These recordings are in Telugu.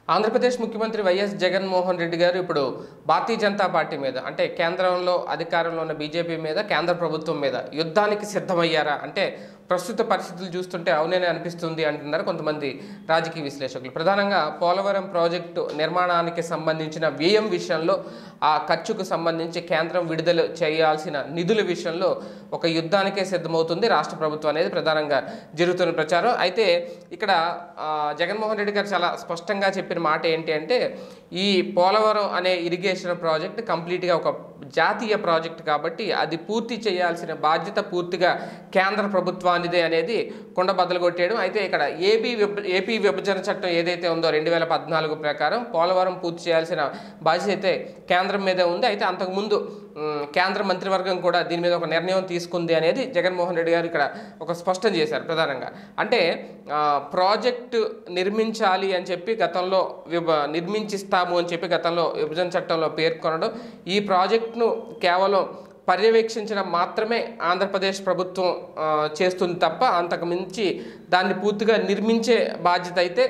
ఆంధ్రప్రదేశ్ ముఖ్యమంత్రి వైఎస్ జగన్మోహన్ రెడ్డి గారు ఇప్పుడు భారతీయ జనతా పార్టీ మీద అంటే కేంద్రంలో అధికారంలో ఉన్న బీజేపీ మీద కేంద్ర ప్రభుత్వం మీద యుద్ధానికి సిద్ధమయ్యారా అంటే ప్రస్తుత పరిస్థితులు చూస్తుంటే అవుననే అనిపిస్తుంది అంటున్నారు కొంతమంది రాజకీయ విశ్లేషకులు ప్రధానంగా పోలవరం ప్రాజెక్టు నిర్మాణానికి సంబంధించిన వ్యయం విషయంలో ఆ ఖర్చుకు సంబంధించి కేంద్రం విడుదల చేయాల్సిన నిధుల విషయంలో ఒక యుద్ధానికే సిద్ధమవుతుంది రాష్ట్ర ప్రభుత్వం అనేది ప్రధానంగా జరుగుతున్న ప్రచారం అయితే ఇక్కడ ఆ, జగన్మోహన్ రెడ్డి గారు చాలా స్పష్టంగా చెప్పిన మాట ఏంటి అంటే ఈ పోలవరం అనే ఇరిగేషన్ ప్రాజెక్ట్ కంప్లీట్గా ఒక జాతీయ ప్రాజెక్ట్ కాబట్టి అది పూర్తి చేయాల్సిన బాధ్యత పూర్తిగా కేంద్ర ప్రభుత్వానిదే అనేది కొండ బద్దలు కొట్టేయడం అయితే ఇక్కడ ఏపీ విభ ఏపీ విభజన చట్టం ఏదైతే ఉందో రెండు వేల పద్నాలుగు ప్రకారం పోలవరం పూర్తి చేయాల్సిన బాధ్యత అయితే కేంద్రం మీదే ఉంది అయితే అంతకుముందు ఉమ్, కేంద్ర మంత్రివర్గం కూడా దీని మీద ఒక నిర్ణయం తీసుకుంది అనేది జగన్మోహన్ రెడ్డి గారు ఇక్కడ ఒక స్పష్టం చేశారు ప్రధానంగా అంటే ఆ, ప్రాజెక్టు నిర్మించాలి అని చెప్పి గతంలో విభ నిర్మించిస్తాము అని చెప్పి గతంలో విభజన చట్టంలో పేర్కొనడం ఈ ప్రాజెక్టును కేవలం పర్యవేక్షించడం మాత్రమే ఆంధ్రప్రదేశ్ ప్రభుత్వం ఆ, చేస్తుంది తప్ప అంతకు మించి దాన్ని పూర్తిగా నిర్మించే బాధ్యత అయితే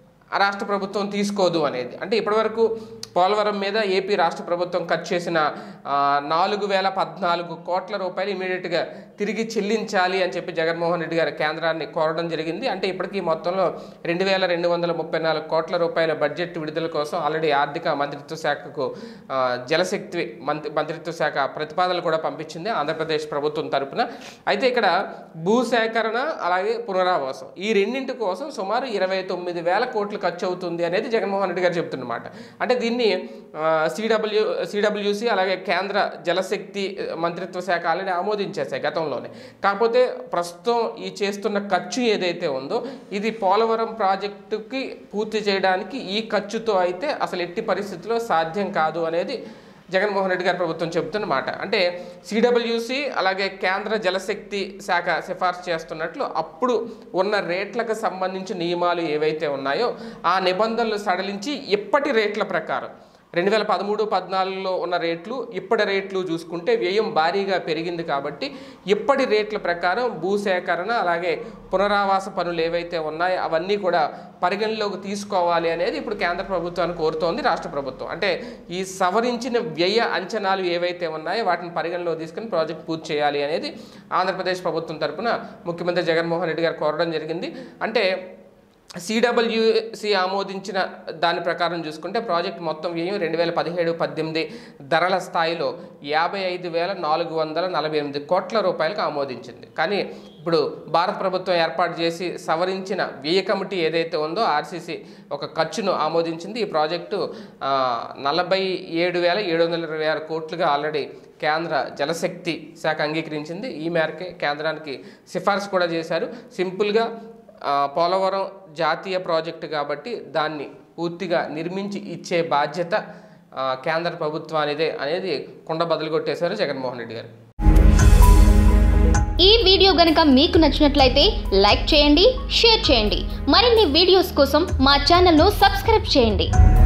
ఆ రాష్ట్ర ప్రభుత్వం తీసుకోదు అనేది అంటే ఇప్పటివరకు పోలవరం మీద ఏపీ రాష్ట్ర ప్రభుత్వం ఖర్చు చేసిన ఆ, నాలుగు వేల పద్నాలుగు కోట్ల రూపాయలు ఇమీడియట్గా తిరిగి చెల్లించాలి అని చెప్పి జగన్మోహన్ రెడ్డి గారు కేంద్రాన్ని కోరడం జరిగింది అంటే ఇప్పటికీ మొత్తంలో రెండు వేల రెండు వందల ముప్పై నాలుగు కోట్ల రూపాయల బడ్జెట్ విడుదల కోసం ఆల్రెడీ ఆర్థిక మంత్రిత్వ శాఖకు ఆ, జలశక్తి మంత్రి మంత్రిత్వ శాఖ ప్రతిపాదనలు కూడా పంపించింది ఆంధ్రప్రదేశ్ ప్రభుత్వం తరపున అయితే ఇక్కడ భూసేకరణ అలాగే పునరావాసం ఈ రెండింటి కోసం సుమారు ఇరవై తొమ్మిది వేల కోట్లు ఖర్చు అవుతుంది అనేది జగన్మోహన్ రెడ్డి గారు చెప్తున్నమాట అంటే దీన్ని సిడబ్ల్యూ సిడబ్ల్యూసి అలాగే కేంద్ర జలశక్తి మంత్రిత్వ శాఖ ఆల్రెడీ ఆమోదించేశాయి గతంలోనే కాకపోతే ప్రస్తుతం ఈ చేస్తున్న ఖర్చు ఏదైతే ఉందో ఇది పోలవరం ప్రాజెక్టుకి పూర్తి చేయడానికి ఈ ఖర్చుతో అయితే అసలు ఎట్టి పరిస్థితుల్లో సాధ్యం కాదు అనేది జగన్మోహన్ రెడ్డి గారి ప్రభుత్వం చెబుతున్న మాట అంటే సిడబ్ల్యూసి అలాగే కేంద్ర జలశక్తి శాఖ సిఫార్సు చేస్తున్నట్లు అప్పుడు ఉన్న రేట్లకు సంబంధించిన నియమాలు ఏవైతే ఉన్నాయో ఆ నిబంధనలు సడలించి ఇప్పటి రేట్ల ప్రకారం రెండు వేల పదమూడు పద్నాలుగులో ఉన్న రేట్లు ఇప్పటి రేట్లు చూసుకుంటే వ్యయం భారీగా పెరిగింది కాబట్టి ఇప్పటి రేట్ల ప్రకారం భూసేకరణ అలాగే పునరావాస పనులు ఏవైతే ఉన్నాయో అవన్నీ కూడా పరిగణలోకి తీసుకోవాలి అనేది ఇప్పుడు కేంద్ర ప్రభుత్వాన్ని కోరుతోంది రాష్ట్ర ప్రభుత్వం అంటే ఈ సవరించిన వ్యయ అంచనాలు ఏవైతే ఉన్నాయో వాటిని పరిగణలో తీసుకుని ప్రాజెక్ట్ పూర్తి చేయాలి అనేది ఆంధ్రప్రదేశ్ ప్రభుత్వం తరపున ముఖ్యమంత్రి జగన్మోహన్ రెడ్డి గారు కోరడం జరిగింది అంటే సిడబ్ల్యూసి ఆమోదించిన దాని ప్రకారం చూసుకుంటే ప్రాజెక్ట్ మొత్తం వ్యయం రెండు వేల పదిహేడు పద్దెనిమిది ధరల స్థాయిలో యాభై ఐదు వేల నాలుగు వందల నలభై ఎనిమిది కోట్ల రూపాయలకు ఆమోదించింది కానీ ఇప్పుడు భారత ప్రభుత్వం ఏర్పాటు చేసి సవరించిన వ్యయ కమిటీ ఏదైతే ఉందో ఆర్సీసీ ఒక ఖర్చును ఆమోదించింది ఈ ప్రాజెక్టు ఆ, నలభై ఏడు వేల ఏడు వందల ఇరవై ఆరు కోట్లుగా ఆల్రెడీ కేంద్ర జలశక్తి శాఖ అంగీకరించింది ఈ మేరకే కేంద్రానికి సిఫార్సు కూడా చేశారు సింపుల్గా ఆ, పోలవరం జాతీయ ప్రాజెక్టు కాబట్టి దాన్ని పూర్తిగా నిర్మించి ఇచ్చే బాధ్యత ఆ, కేంద్ర ప్రభుత్వానిదే అనేది కొండ బదులు కొట్టేశారు జగన్మోహన్ రెడ్డి గారు ఈ వీడియో గనక మీకు నచ్చినట్లయితే లైక్ చేయండి షేర్ చేయండి మరిన్ని వీడియోస్ కోసం మా ఛానల్ను సబ్స్క్రైబ్ చేయండి